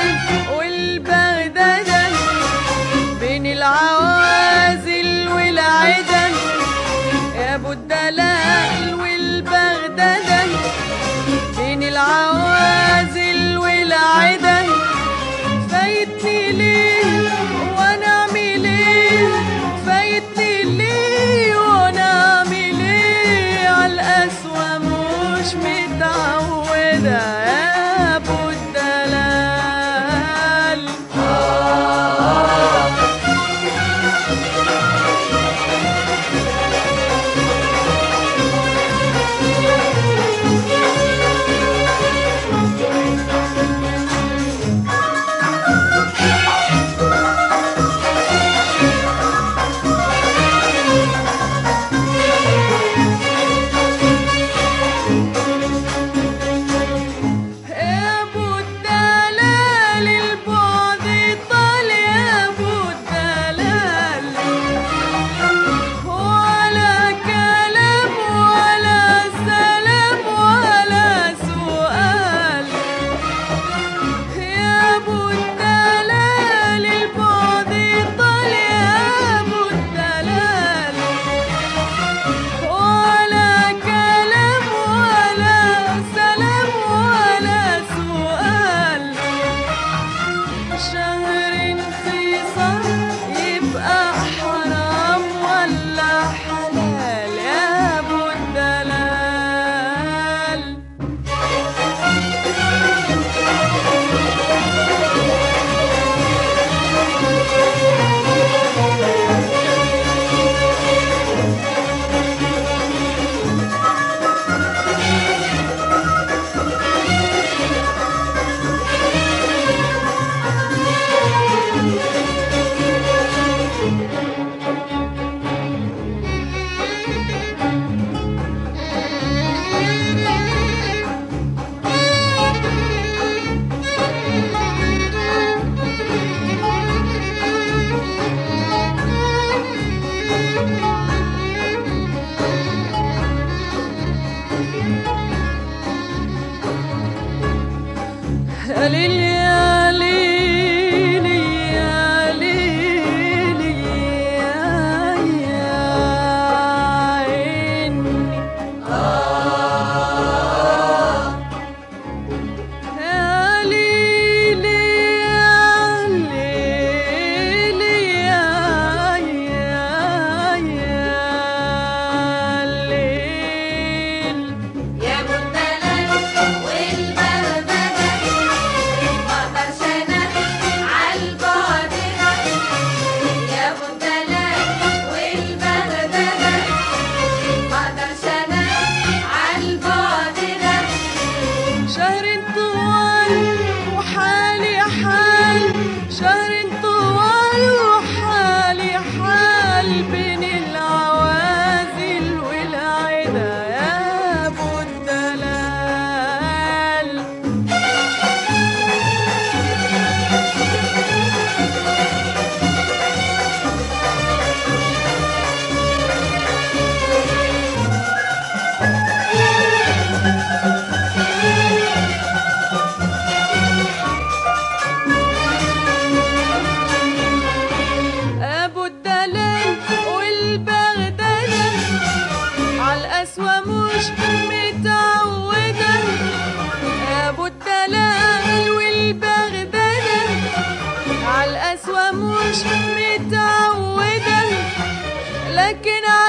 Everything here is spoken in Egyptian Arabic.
والبغدادة بين العوازل والعدن يا ابو الدلال والبغدادة بين العوازل والعدن فايتني ليه وانا اعمل ايه فايتني ليه وانا اعمل ايه على القسوة مش متعودة يا ابو الدلال يا ابو الدلال البعد طال يا ابو الدلال ولا كلام ولا سلام ولا سؤال يا ابو الدلال البعد طال يا ابو الدلال ولا كلام ولا سلام ولا سؤال شهر انتصار يبقى حرام ولا حلال يا ابو الدلال يا ليل يا ليل يا ليل يا يا عيني يا ليل يا ليل يا يا يا ليل يا ابو الدلال والبغدادة ما اقدرش انا عالبعد يا ابو الدلال والبغدادة ما اقدرش انا عالبعد شهر طوال وحالي حال شهر طوال وحالي حال بين العوازل والعدا يا ابو الدلال ابو الدلال والبغدادة عالقسوة مش متعودة ابو الدلال والبغدادة عالقسوة مش متعودة لكن